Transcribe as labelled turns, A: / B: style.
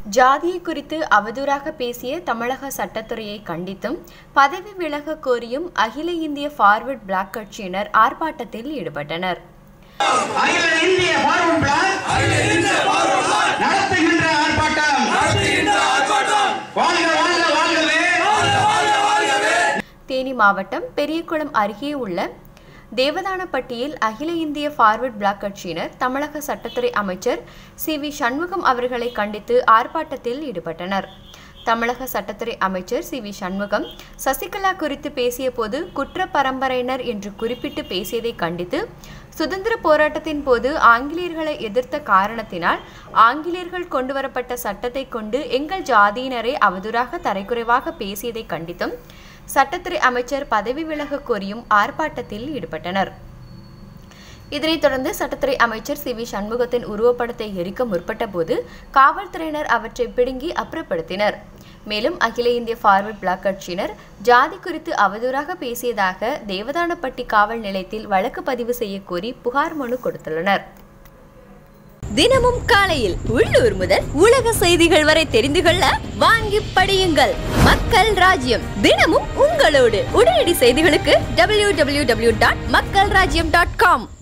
A: ஜாதியை குறித்து அவதூறாக பேசிய தமிழக சட்டத்துறையை கண்டித்தும் பதவி விலக கோரியும் அகில இந்திய ஃபார்வர்ட் பிளாக் கட்சியினர் ஆர்ப்பாட்டத்தில் ஈடுபட்டனர்
B: அகில இந்திய பார்வர்ட் பிளாக் நடத்துகின்ற ஆர்ப்பாட்டம் வாழ்க வாழ்க வாழ்கவே
A: தேனி மாவட்டம் பெரியகுளம் அருகே உள்ள தேவதானப்பட்டியில் அகில இந்திய ஃபார்வர்ட் பிளாக் கட்சியினர் தமிழக சட்டத்துறை அமைச்சர் சி வி சண்முகம் அவர்களை கண்டித்து ஆர்ப்பாட்டத்தில் ஈடுபட்டனர் தமிழக சட்டத்துறை அமைச்சர் சி வி சண்முகம் சசிகலா குறித்து பேசியபோது குற்ற பரம்பரையினர் என்று குறிப்பிட்டு பேசியதை கண்டித்து சுதந்திர போராட்டத்தின் போது ஆங்கிலேயர்களை எதிர்த்த காரணத்தினால் ஆங்கிலேயர்கள் கொண்டுவரப்பட்ட சட்டத்தை கொண்டு எங்கள் ஜாதியினரை அவதூறாக தரைக்குறைவாக பேசியதை கண்டித்தும் சட்டத்துறை அமைச்சர் பதவி விலக கோரியும் ஆர்ப்பாட்டத்தில் ஈடுபட்டனர் இதனைத் தொடர்ந்து சட்டத்துறை அமைச்சர் சி வி சண்முகத்தின் உருவப்படத்தை எரிக்க முற்பட்ட போது காவல்துறையினர் அவற்றை பிடுங்கி அப்புறப்படுத்தினர் மேலும் அகில இந்திய ஃபார்வர்ட் பிளாக் கட்சியினர் ஜாதி குறித்து அவதூறாக பேசியதாக தேவதானப்பட்டி காவல் நிலையத்தில் வழக்கு பதிவு செய்ய கோரி புகார் மனு கொடுத்துள்ளனர்
C: தினமும் காலையில் உள்ளூர் முதல் உலக செய்திகள் வரை தெரிந்து கொள்ள வாங்கி படியுங்கள் மக்கள் ராஜ்யம் தினமும் உங்களோடு உடனடி செய்திகளுக்கு டபிள்யூ டபிள்யூ டபிள்யூ டாட் மக்கள் ராஜ்யம் டாட் காம்